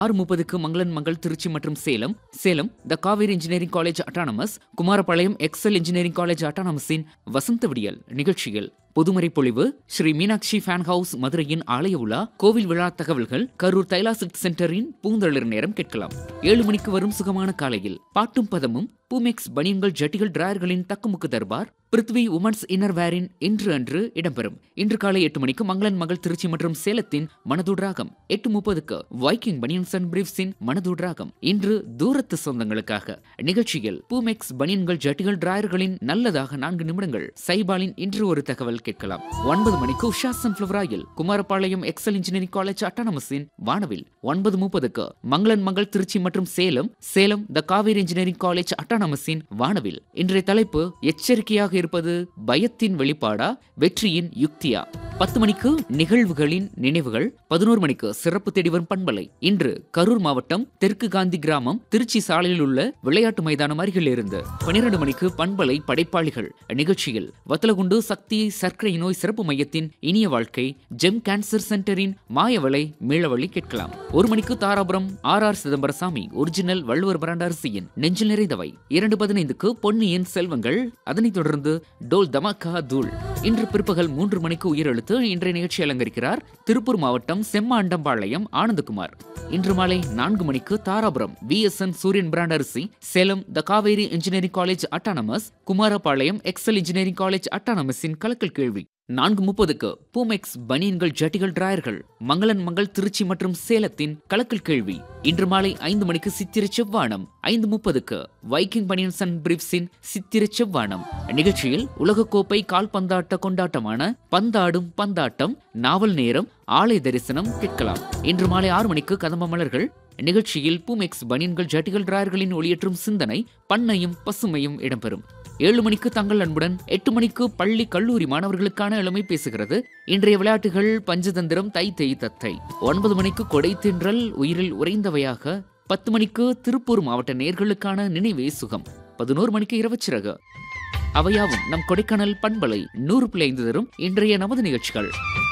ஆறு முப்பதுக்கு மங்களன் மங்கள் திருச்சி மற்றும் Salem Salem the Kaveri engineering college autonomous Kumarapalayam Excel engineering college அட்டானமஸின் வசந்த விடியல் நிகழ்ச்சியில் பொதுமறை பொழிவு ஸ்ரீ மீனாட்சி ஃபேன் ஹவுஸ் மதுரையின் ஆலய உலா கோவில் விழா தகவல்கள் கரூர் தைலாசிக் சென்டரின் பூந்தளிர் நேரம் கேட்கலாம் ஏழு மணிக்கு வரும் சுகமான காலையில் பாட்டும் பதமும் பூமெக்ஸ் பனியன்கள் ஜட்டிகள் டிராயர்களின் தக்குமுக்கு தர்பார் பிருத்வி உமன்ஸ் இன்னர் வேரின் இன்று அன்று இடம்பெறும் இன்று காலை எட்டு மணிக்கு மங்களன் மகள் திருச்சி மற்றும் சேலத்தின் மனதூட் ராகம் எட்டு முப்பதுக்கு வைக்கிங் பனியன்ஸ் அண்ட் பிரீஃப்ஸின் மனதூட் ராகம் இன்று தூரத்து சொந்தங்களுக்காக நிகழ்ச்சியில் பூமெக்ஸ் பனியன்கள் ஜட்டிகள் டிராயர்களின் நல்லதாக நான்கு நிமிடங்கள் சைபாலின் இன்று ஒரு தகவல் கேட்கலாம் ஒன்பது மணிக்கு Usha sunflower oil Kumarapalayam Excel engineering college அட்டானமஸின் வானவில் ஒன்பது முப்பதுக்கு மங்களன் மங்கள் திருச்சி மற்றும் Salem Salem the Kaveri engineering college அட்டானமஸின் வானவில் இன்றைய தலைப்பு எச்சரிக்கையாக இருப்பது பயத்தின் வெளிப்பாடா வெற்றியின் யுக்தியா பத்து மணிக்கு நிகழ்வுகளின் நினைவுகள் பதினோரு மணிக்கு சிறப்பு தேடி வரும் பண்பலை இன்று கரூர் மாவட்டம் தெற்கு காந்தி கிராமம் திருச்சி சாலையில் உள்ள விளையாட்டு மைதானம் அருகில் இருந்து பனிரெண்டு மணிக்கு பண்பலை படைப்பாளிகள் நிகழ்ச்சியில் வத்தலகுண்டு சக்தி சர்க்கரை நோய் சிறப்பு மையத்தின் இனிய வாழ்க்கை ஜெம் கேன்சர் சென்டரின் மாயவளை மீளவழி கேட்கலாம் ஒரு மணிக்கு Dharapuram R R Chidambarasamy original Valluvar brand அரிசியின் நெஞ்சில் நிறைந்தவை இரண்டு பதினைந்துக்கு பொன்னியின் செல்வங்கள் அதனைத் தொடர்ந்து டோல் தமாக்கா தூள் இன்று பிற்பகல் மூன்று மணிக்கு உயிரெழுத்து இன்றைய நிகழ்ச்சி அலங்கரிக்கிறார் திருப்பூர் மாவட்டம் செம்மாண்டம்பாளையம் ஆனந்தகுமார் இன்று மாலை நான்கு மணிக்கு தாராபுரம் விஎஸ்என் சூரியன் பிராண்ட் அரிசி Salem the Kaveri engineering college autonomous Kumarapalayam Excel engineering college அட்டானமஸின் கலக்கல் கேள்வி நான்கு முப்பதுக்கு பூமெக்ஸ் பனியன்கள் ஜட்டிகள் டிராயர்கள் மங்களன் மங்கள் திருச்சி மற்றும் சேலத்தின் கலக்கல் கேள்வி இன்று மாலை ஐந்து மணிக்கு சித்திர செவ்வானம் ஐந்து முப்பதுக்கு வைக்கிங் பனியன்ஸ் அண்ட் பிரீப்ஸின் சித்திர செவ்வானம் நிகழ்ச்சியில் உலகக்கோப்பை கால்பந்தாட்ட கொண்டாட்டமான பந்தாடும் பந்தாட்டம் நாவல் நேரம் ஆலய தரிசனம் கேட்கலாம் இன்று மாலை ஆறு மணிக்கு கதம்ப மலர்கள் நிகழ்ச்சியில் பூமெக்ஸ் பனியன்கள் ஜட்டிகள் டிராயர்களின் ஒளியேற்றும் சிந்தனை பண்ணையும் பசுமையும் இடம்பெறும் ஏழு மணிக்கு தங்கள் அன்புடன் எட்டு மணிக்கு பள்ளி கல்லூரி மாணவர்களுக்கான இளமை பேசுகிறது இன்றைய விளையாட்டுகள் பஞ்சதந்திரம் தை தேய் தத்தை ஒன்பது மணிக்கு கொடை தின்றல் உயிரில் உறைந்தவையாக பத்து மணிக்கு திருப்பூர் மாவட்ட நேர்களுக்கான நினைவே சுகம் பதினோரு மணிக்கு இரவச்சிறகு அவையாவும் நம் கொடைக்கானல் பண்பலை நூறு பிள்ளை ஐந்து தரும் இன்றைய நமது நிகழ்ச்சிகள்